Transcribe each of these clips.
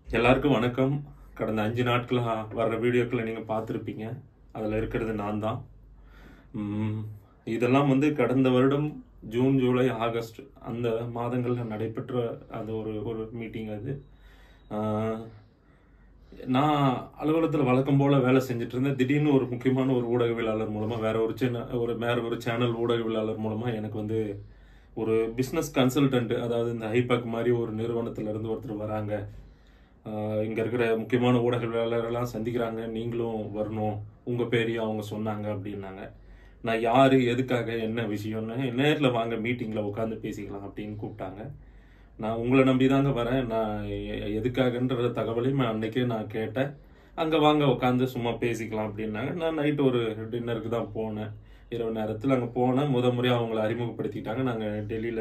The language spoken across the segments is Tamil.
எல்லாருக்கும் வணக்கம் கடந்த அஞ்சு நாட்களாக வர்ற வீடியோக்களை நீங்கள் பார்த்துருப்பீங்க அதில் இருக்கிறது நான் தான் உம், இதெல்லாம் வந்து கடந்த வருடம் ஜூன் ஜூலை ஆகஸ்ட் அந்த மாதங்களில் நடைபெற்ற அது ஒரு ஒரு மீட்டிங் அது ஆஹ், நான் அலுவலகத்தில் வழக்கம் போல் வேலை செஞ்சுட்டு இருந்தேன் திடீர்னு ஒரு முக்கியமான ஒரு ஊடகவியலாளர் மூலமாக வேற ஒரு சின்ன ஒரு வேற ஒரு சேனல் ஊடகவியலாளர் மூலமாக எனக்கு வந்து ஒரு பிஸ்னஸ் கன்சல்டன்ட் அதாவது இந்த ஹைபேக் மாதிரி ஒரு நிறுவனத்துல இருந்து ஒருத்தர் வராங்க ஆஹ் இங்க இருக்கிற முக்கியமான ஊடகவியலாளரெல்லாம் சந்திக்கிறாங்க நீங்களும் வரணும் உங்க பேரையும் அவங்க சொன்னாங்க அப்படின்னாங்க நான் யாரு எதுக்காக என்ன விஷயம்னு நேர்ல வாங்க மீட்டிங்ல உட்காந்து பேசிக்கலாம் அப்படின்னு கூப்பிட்டாங்க நான் உங்களை நம்பி தாங்க வரேன் நான் எ- எதுக்காகன்ற தகவலையும் நான் அன்னைக்கே நான் கேட்டேன் அங்க வாங்க உட்காந்து சும்மா பேசிக்கலாம் அப்படின்னாங்க நான் நைட்டு ஒரு டின்னருக்கு தான் போனேன் இரவு நேரத்தில் அங்கே போனேன் முத முறையாக அவங்கள அறிமுகப்படுத்திட்டாங்க நாங்கள் டெல்லியில்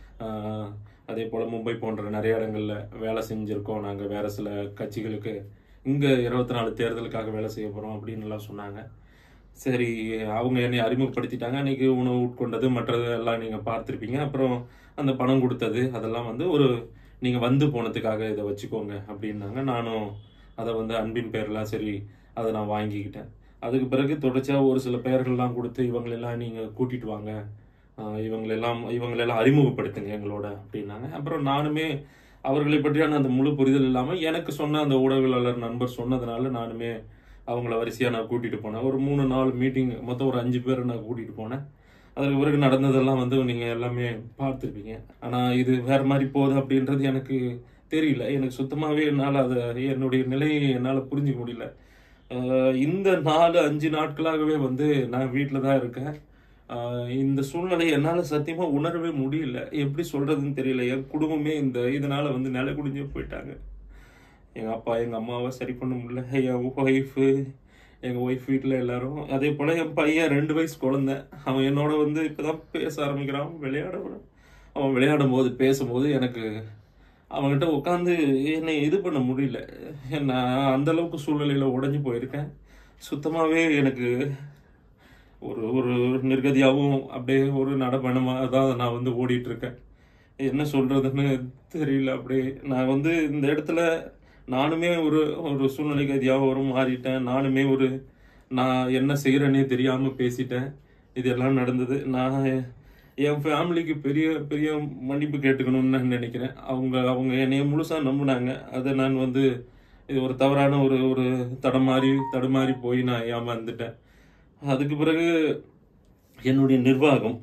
அதே போல் மும்பை போன்ற நிறைய இடங்களில் வேலை செஞ்சுருக்கோம் நாங்கள் வேறு சில கட்சிகளுக்கு இங்கே இருபத்தி நாலு தேர்தலுக்காக வேலை செய்ய போகிறோம் அப்படின்னுலாம் சொன்னாங்க சரி அவங்க என்னை அறிமுகப்படுத்திட்டாங்க அன்னைக்கு உணவு உட்கொண்டது மற்றது எல்லாம் நீங்கள் பார்த்துருப்பீங்க அப்புறம் அந்த பணம் கொடுத்தது அதெல்லாம் வந்து ஒரு நீங்கள் வந்து போனதுக்காக இதை வச்சுக்கோங்க அப்படின்னாங்க நானும் அதை வந்து அன்பின் பேர்லாம் சரி அதை நான் வாங்கிக்கிட்டேன் அதுக்கு பிறகு தொடர்ச்சியாக ஒரு சில பெயர்கள்லாம் கொடுத்து இவங்களெல்லாம் நீங்கள் கூட்டிட்டு வாங்க ஆஹ் இவங்களெல்லாம் இவங்களெல்லாம் அறிமுகப்படுத்துங்க எங்களோட அப்படின்னாங்க அப்புறம் நானுமே அவர்களை பற்றியான அந்த முழு புரிதல் இல்லாமல் எனக்கு சொன்ன அந்த ஊடகவியலாளர் நண்பர் சொன்னதுனால நானுமே அவங்கள வரிசையாக நான் கூட்டிட்டு போனேன் ஒரு மூணு நாலு மீட்டிங் மொத்தம் ஒரு அஞ்சு பேரை நான் கூட்டிட்டு போனேன் அதுக்கு பிறகு நடந்ததெல்லாம் வந்து நீங்கள் எல்லாமே பார்த்துருப்பீங்க ஆனால் இது வேற மாதிரி போகுது அப்படின்றது எனக்கு தெரியல எனக்கு சுத்தமாகவே என்னால் அதை என்னுடைய நிலையை என்னால் புரிஞ்சுக்க முடியல ஆஹ் இந்த நாலு அஞ்சு நாட்களாகவே வந்து நான் வீட்டில் தான் இருக்கேன் ஆஹ் இந்த சூழ்நிலையை என்னால் சத்தியமாக உணரவே முடியல எப்படி சொல்றதுன்னு தெரியல என் குடும்பமே இந்த இதனால வந்து நிலை குடிஞ்சே போயிட்டாங்க எங்கள் அப்பா எங்கள் அம்மாவை சரி பண்ண முடியல என் ஒய்ஃபு எங்கள் ஒய்ஃப் வீட்டில் எல்லாரும் அதே போல் என் பையன் ரெண்டு வயசு குழந்தை அவன் என்னோட வந்து இப்போதான் பேச ஆரம்பிக்கிறான் விளையாட அவன் விளையாடும் போது பேசும்போது எனக்கு அவன்கிட்ட உட்காந்து என்னை இது பண்ண முடியல நான் அந்த அளவுக்கு சூழ்நிலையில உடைஞ்சு போயிருக்கேன் சுத்தமாகவே எனக்கு ஒரு ஒரு நிர்கதியாகவும் அப்படியே ஒரு நடப்பயணமாக தான் நான் வந்து ஓடிட்டு இருக்கேன் என்ன சொல்றதுன்னு தெரியல அப்படியே நான் வந்து இந்த இடத்துல நானுமே ஒரு ஒரு சூழ்நிலை கதியாக ஒரு மாறிட்டேன் நானுமே ஒரு நான் என்ன செய்யறேனே தெரியாம பேசிட்டேன் இதெல்லாம் நடந்தது நான் என் ஃபேமிலிக்கு பெரிய பெரிய மன்னிப்பு கேட்டுக்கணும்னு நான் நினைக்கிறேன் அவங்க அவங்க என்னைய முழுசா நம்பினாங்க அதை நான் வந்து இது ஒரு தவறான ஒரு ஒரு தடமாறி தடுமாறி போய் நான் ஏமாந்துட்டேன் அதுக்கு பிறகு என்னுடைய நிர்வாகம்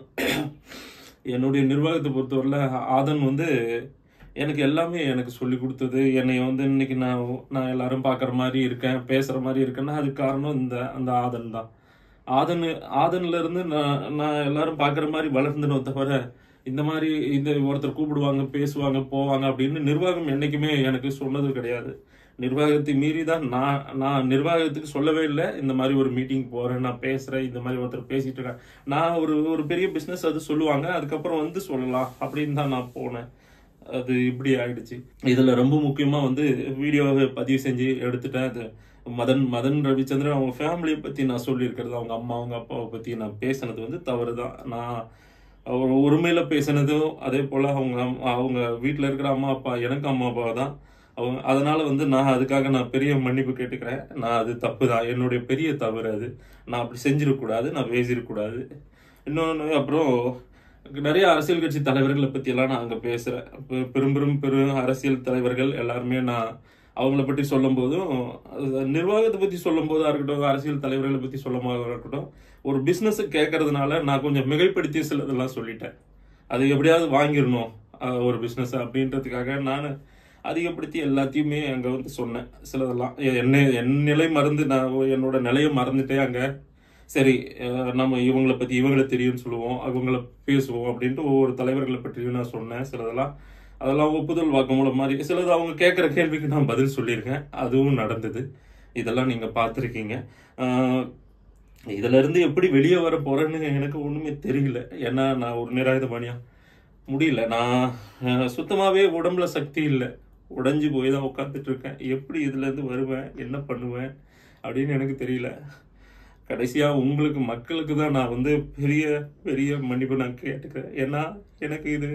என்னுடைய நிர்வாகத்தை பொறுத்தவரையில் ஆதன் வந்து எனக்கு எல்லாமே எனக்கு சொல்லி கொடுத்தது என்னை வந்து இன்னைக்கு நான் நான் எல்லாரும் பார்க்குற மாதிரி இருக்கேன் பேசுகிற மாதிரி இருக்கேன்னா அதுக்கு காரணம் இந்த அந்த ஆதன் தான் ஆதன் ஆதன்ல இருந்து நான் நான் எல்லாரும் பார்க்குற மாதிரி வளர்ந்துனோ தவிர இந்த மாதிரி இந்த ஒருத்தர் கூப்பிடுவாங்க பேசுவாங்க போவாங்க அப்படின்னு நிர்வாகம் என்னைக்குமே எனக்கு சொன்னது கிடையாது நிர்வாகத்தை மீறி தான் நான் நான் நிர்வாகத்துக்கு சொல்லவே இல்லை இந்த மாதிரி ஒரு மீட்டிங் போறேன் நான் பேசுறேன் இந்த மாதிரி ஒருத்தர் பேசிட்டு இருக்கேன் நான் ஒரு ஒரு பெரிய பிசினஸ் அது சொல்லுவாங்க அதுக்கப்புறம் வந்து சொல்லலாம் அப்படின்னு தான் நான் போனேன் அது இப்படி ஆயிடுச்சு இதுல ரொம்ப முக்கியமா வந்து வீடியோவை பதிவு செஞ்சு எடுத்துட்டேன் அது மதன் மதன் ரவிச்சந்திரன் அவங்க ஃபேமிலியை பத்தி நான் சொல்லியிருக்கிறது அவங்க அம்மா அவங்க அப்பாவை பத்தி நான் பேசினது வந்து தவறு தான் நான் ஒரு உரிமையில பேசினதும் அதே போல அவங்க அம்- அவங்க வீட்டில் இருக்கிற அம்மா அப்பா எனக்கு அம்மா அப்பா தான் அவங்க அதனால வந்து நான் அதுக்காக நான் பெரிய மன்னிப்பு கேட்டுக்கிறேன் நான் அது தப்பு தான் என்னுடைய பெரிய தவறு அது நான் அப்படி செஞ்சிடக்கூடாது நான் பேசிடக்கூடாது இன்னொன்று அப்புறம் நிறைய அரசியல் கட்சி தலைவர்களை பத்தி எல்லாம் நான் அங்க பேசுறேன் பெ- பெரும் பெரும் பெரும் அரசியல் தலைவர்கள் எல்லாருமே நான் அவங்கள பற்றி சொல்லும் போதும் அது நிர்வாகத்தை பத்தி சொல்லும் போதா இருக்கட்டும் அரசியல் தலைவர்களை பத்தி சொல்லும் போதா இருக்கட்டும் ஒரு பிசினஸ் கேட்கறதுனால நான் கொஞ்சம் மிகைப்படுத்தி சிலதெல்லாம் சொல்லிட்டேன் அது எப்படியாவது வாங்கிடணும் அஹ், ஒரு பிசினஸ் அப்படின்றதுக்காக நான் அதிகப்படுத்தி எல்லாத்தையுமே அங்க வந்து சொன்னேன் சிலதெல்லாம் எ- என்ன என் நிலை மறந்து நான் என்னோட நிலையை மறந்துட்டே அங்க சரி அஹ், நம்ம இவங்கள பத்தி இவங்கள தெரியும்னு சொல்லுவோம் அவங்கள பேசுவோம் அப்படின்ட்டு ஒவ்வொரு தலைவர்களை பற்றியும் நான் சொன்னேன் சிலதெல்லாம் அதெல்லாம் ஒப்புதல் வாக்குமூலம் மாதிரி சிலது அவங்க கேட்குற கேள்விக்கு நான் பதில் சொல்லியிருக்கேன் அதுவும் நடந்தது இதெல்லாம் நீங்க பார்த்துருக்கீங்க ஆஹ், இதுல இருந்து எப்படி வெளியே வர போறேன்னு எனக்கு ஒண்ணுமே தெரியல ஏன்னா நான் ஒரு நிராயுதபாணியா முடியல நான் அஹ், சுத்தமாவே உடம்புல சக்தி இல்லை உடைஞ்சு போய் தான் உட்காந்துட்டு இருக்கேன் எப்படி இதுல இருந்து வருவேன் என்ன பண்ணுவேன் அப்படின்னு எனக்கு தெரியல கடைசியா உங்களுக்கு மக்களுக்கு தான் நான் வந்து பெரிய பெரிய மன்னிப்பு நான் கேட்டுக்கிறேன் ஏன்னா எனக்கு இது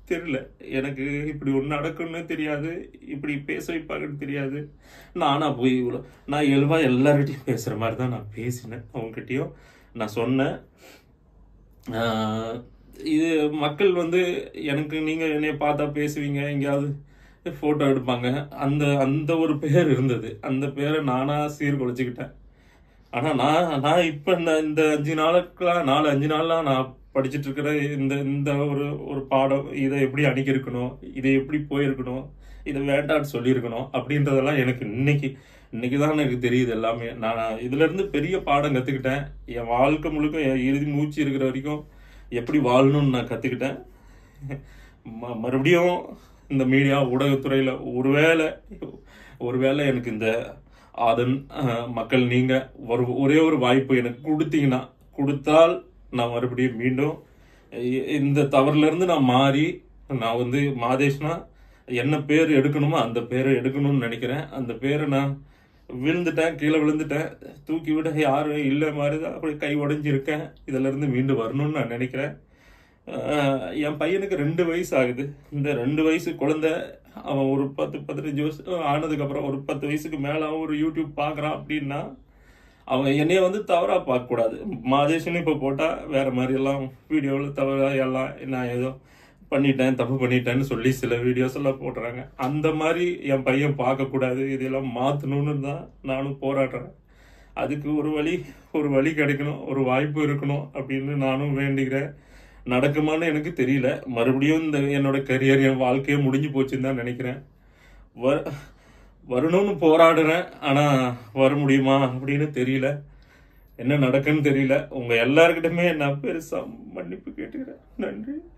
தெரியல எனக்கு இப்படி ஒன்று நடக்கும்னு தெரியாது இப்படி பேச வைப்பாங்கன்னு தெரியாது நானா போய் இவ்வளோ நான் இயல்பா எல்லார்கிட்டையும் பேசுகிற மாதிரி தான் நான் பேசினேன் அவங்ககிட்டயும் நான் சொன்னேன் ஆஹ் இது மக்கள் வந்து எனக்கு நீங்க என்னைய பார்த்தா பேசுவீங்க எங்கேயாவது போட்டோ எடுப்பாங்க அந்த அந்த ஒரு பேர் இருந்தது அந்த பேரை நானா சீர்குலைச்சுக்கிட்டேன் ஆனா நான் நான் இப்ப இந்த இந்த அஞ்சு நாளுக்குலாம் நாலு அஞ்சு நாள்லாம் நான் படிச்சுட்டு இருக்கிற இந்த இந்த ஒரு ஒரு பாடம் இதை எப்படி அணுகியிருக்கணும் இதை எப்படி போயிருக்கணும் இதை வேண்டான்னு சொல்லியிருக்கணும் அப்படின்றதெல்லாம் எனக்கு இன்னைக்கு இன்னைக்கு தான் எனக்கு தெரியுது எல்லாமே நான் இதுல இருந்து பெரிய பாடம் கத்துக்கிட்டேன் என் வாழ்க்கை முழுக்க என் இறுதி மூச்சு இருக்கிற வரைக்கும் எப்படி வாழணும்னு நான் கத்துக்கிட்டேன் ம- மறுபடியும் இந்த மீடியா ஊடகத்துறையில ஒருவேளை ஒருவேளை எனக்கு இந்த அதன் அஹ், மக்கள் நீங்க ஒரு ஒரே ஒரு வாய்ப்பு எனக்கு கொடுத்தீங்கன்னா கொடுத்தால் நான் மறுபடியும் மீண்டும் இ- இந்த தவறுல இருந்து நான் மாறி நான் வந்து மாதேஷ்னா என்ன பேர் எடுக்கணுமோ அந்த பேரை எடுக்கணும்னு நினைக்கிறேன் அந்த பேரை நான் விழுந்துட்டேன் கீழே விழுந்துட்டேன் தூக்கி விட யாரும் இல்லை மாதிரி தான் அப்படி கை உடைஞ்சிருக்கேன் இதுல இருந்து மீண்டு வரணும்னு நான் நினைக்கிறேன் ஆஹ் என் பையனுக்கு ரெண்டு வயசு ஆகுது இந்த ரெண்டு வயசு குழந்தை அவன் ஒரு பத்து பதினஞ்சு வருஷம் ஆனதுக்கு அப்புறம் ஒரு பத்து வயசுக்கு மேல அவன் ஒரு யூடியூப் பார்க்கறான் அப்படின்னா அவங்க என்னைய வந்து தவறா பார்க்க கூடாது மாதேஷன் இப்ப போட்டா வேற மாதிரி எல்லாம் வீடியோவில் தவறா எல்லாம் நான் ஏதோ பண்ணிட்டேன் தப்பு பண்ணிட்டேன்னு சொல்லி சில வீடியோஸ் எல்லாம் போடுறாங்க அந்த மாதிரி என் பையன் பார்க்க கூடாது இதெல்லாம் மாத்தணும்னு தான் நானும் போராடுறேன் அதுக்கு ஒரு வழி ஒரு வழி கிடைக்கணும் ஒரு வாய்ப்பு இருக்கணும் அப்படின்னு நானும் வேண்டிக்கிறேன் நடக்குமான்னு எனக்கு தெரியல மறுபடியும் இந்த என்னோட கரியர் என் வாழ்க்கையே முடிஞ்சு போச்சுன்னு தான் நினைக்கிறேன் வ வரணும்னு போராடுறேன் ஆனா வர முடியுமா அப்படின்னு தெரியல என்ன நடக்குன்னு தெரியல உங்க எல்லாருக்கிட்டுமே நான் பெருசா மன்னிப்பு கேட்டுக்கிறேன் நன்றி